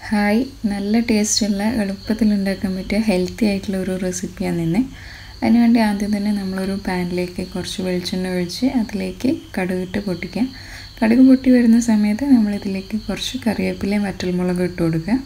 hi നല്ല ടേസ്റ്റുള്ള എളുപ്പത്തിൽ ഉണ്ടാക്കാൻ പറ്റിയ ഹെൽത്തി ആയിട്ടുള്ള ഒരു റെസിപ്പിയാണ് ഇന്ന് അതിനുവേണ്ടി ആദ്യം തന്നെ നമ്മളൊരു പാനിലേക്ക് കുറച്ച് വെളിച്ചെണ്ണ ഒഴിച്ച് അതിലേക്ക് കടുകിട്ട് പൊട്ടിക്കാം കടുക് പൊട്ടി വരുന്ന സമയത്ത് നമ്മളിതിലേക്ക് കുറച്ച് കറിവേപ്പിലയും വറ്റൽമുളകും ഇട്ട് കൊടുക്കുക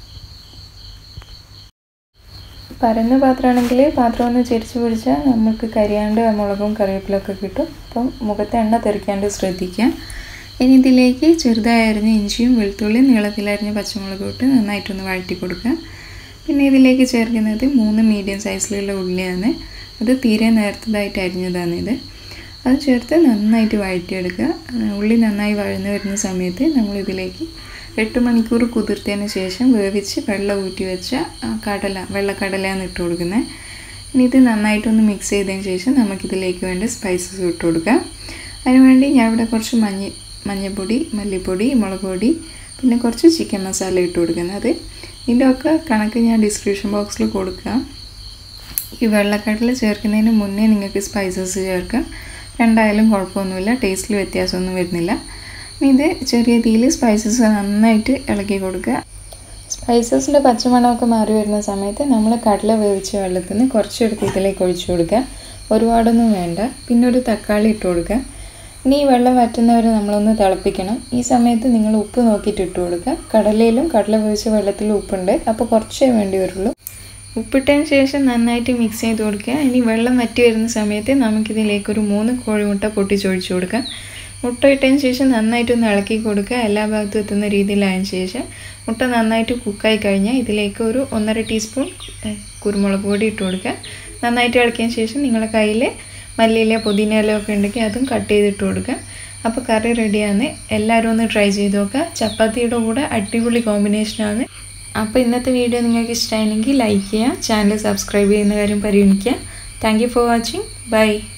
പരന്ന പാത്രമാണെങ്കിൽ പാത്രം ഒന്ന് ചെരിച്ച് പിടിച്ചാൽ നമുക്ക് കരിയാണ്ട് മുളകും കറിവേപ്പിലൊക്കെ കിട്ടും അപ്പം മുഖത്തെ എണ്ണ തെറിക്കാണ്ട് ശ്രദ്ധിക്കുക ഇനി ഇതിലേക്ക് ചെറുതായി അരിഞ്ഞ ഇഞ്ചിയും വെളുത്തുള്ളിയും നീളത്തിലരിഞ്ഞ പച്ചമുളകും ഇട്ട് നന്നായിട്ടൊന്ന് വഴറ്റി കൊടുക്കുക പിന്നെ ഇതിലേക്ക് ചേർക്കുന്നത് മൂന്ന് മീഡിയം സൈസിലുള്ള ഉള്ളിയാണ് അത് തീരെ നേർത്തതായിട്ട് അരിഞ്ഞതാണ് ഇത് അത് ചേർത്ത് നന്നായിട്ട് വഴറ്റിയെടുക്കുക ഉള്ളി നന്നായി വഴന്ന് വരുന്ന സമയത്ത് നമ്മളിതിലേക്ക് എട്ട് മണിക്കൂർ കുതിർത്തതിന് ശേഷം വേവിച്ച് വെള്ളം ഊറ്റി വെച്ച കടല വെള്ളക്കടലയാണ് ഇട്ട് കൊടുക്കുന്നത് ഇനി ഇത് നന്നായിട്ടൊന്ന് മിക്സ് ചെയ്തതിന് ശേഷം നമുക്കിതിലേക്ക് വേണ്ട സ്പൈസസ് ഇട്ട് കൊടുക്കാം അതിനുവേണ്ടി ഞാൻ ഇവിടെ കുറച്ച് മഞ്ഞ മഞ്ഞൾപ്പൊടി മല്ലിപ്പൊടി മുളക് പൊടി പിന്നെ കുറച്ച് ചിക്കൻ മസാല ഇട്ട് കൊടുക്കുന്നത് ഇതിൻ്റെ ഒക്കെ കണക്ക് ഞാൻ ഡിസ്ക്രിപ്ഷൻ ബോക്സിൽ കൊടുക്കാം ഈ വെള്ളക്കടല ചേർക്കുന്നതിന് മുന്നേ നിങ്ങൾക്ക് സ്പൈസസ് ചേർക്കാം രണ്ടായാലും കുഴപ്പമൊന്നുമില്ല ടേസ്റ്റിൽ വ്യത്യാസമൊന്നും വരുന്നില്ല ഇനി ഇത് ചെറിയ തീയിൽ സ്പൈസസ് നന്നായിട്ട് ഇളക്കി കൊടുക്കുക സ്പൈസസിൻ്റെ പച്ചമണമൊക്കെ മാറി വരുന്ന സമയത്ത് നമ്മൾ കടല വേവിച്ച വെള്ളത്തിൽ നിന്ന് കുറച്ചെടുത്ത് ഇതിലേക്ക് ഒഴിച്ചു കൊടുക്കുക ഒരുപാടൊന്നും വേണ്ട പിന്നെ ഒരു തക്കാളി ഇട്ട് കൊടുക്കുക ഇനി ഈ വെള്ളം വറ്റുന്നവരെ നമ്മളൊന്ന് തിളപ്പിക്കണം ഈ സമയത്ത് നിങ്ങൾ ഉപ്പ് നോക്കിയിട്ട് ഇട്ട് കൊടുക്കുക കടലയിലും കടല വേവിച്ച വെള്ളത്തിലും ഉപ്പുണ്ട് അപ്പോൾ കുറച്ചേ വേണ്ടി വരുള്ളൂ ഉപ്പിട്ടതിന് ശേഷം നന്നായിട്ട് മിക്സ് ചെയ്ത് കൊടുക്കുക ഇനി വെള്ളം വറ്റി വരുന്ന സമയത്ത് നമുക്കിതിലേക്ക് ഒരു മൂന്ന് കോഴിമുട്ട പൊട്ടിച്ചൊഴിച്ചു കൊടുക്കാം മുട്ട ഇട്ടതിന് ശേഷം നന്നായിട്ടൊന്ന് ഇളക്കി കൊടുക്കുക എല്ലാ ഭാഗത്തും എത്തുന്ന രീതിയിലായതിനു ശേഷം മുട്ട നന്നായിട്ട് കുക്കായി കഴിഞ്ഞാൽ ഇതിലേക്ക് ഒരു ഒന്നര ടീസ്പൂൺ കുരുമുളക് പൊടി ഇട്ട് കൊടുക്കുക നന്നായിട്ട് ഇളക്കിയതിന് ശേഷം നിങ്ങളുടെ കയ്യിൽ മല്ലിയില പുതിനയില ഒക്കെ ഉണ്ടെങ്കിൽ അതും കട്ട് ചെയ്തിട്ട് കൊടുക്കുക അപ്പോൾ കറി റെഡിയാണ് എല്ലാവരും ഒന്ന് ട്രൈ ചെയ്ത് നോക്കുക ചപ്പാത്തിയുടെ കൂടെ അടിപൊളി കോമ്പിനേഷനാണ് അപ്പോൾ ഇന്നത്തെ വീഡിയോ നിങ്ങൾക്ക് ഇഷ്ടമായെങ്കിൽ ലൈക്ക് ചെയ്യുക ചാനൽ സബ്സ്ക്രൈബ് ചെയ്യുന്ന കാര്യം പരിഗണിക്കുക thank you for watching by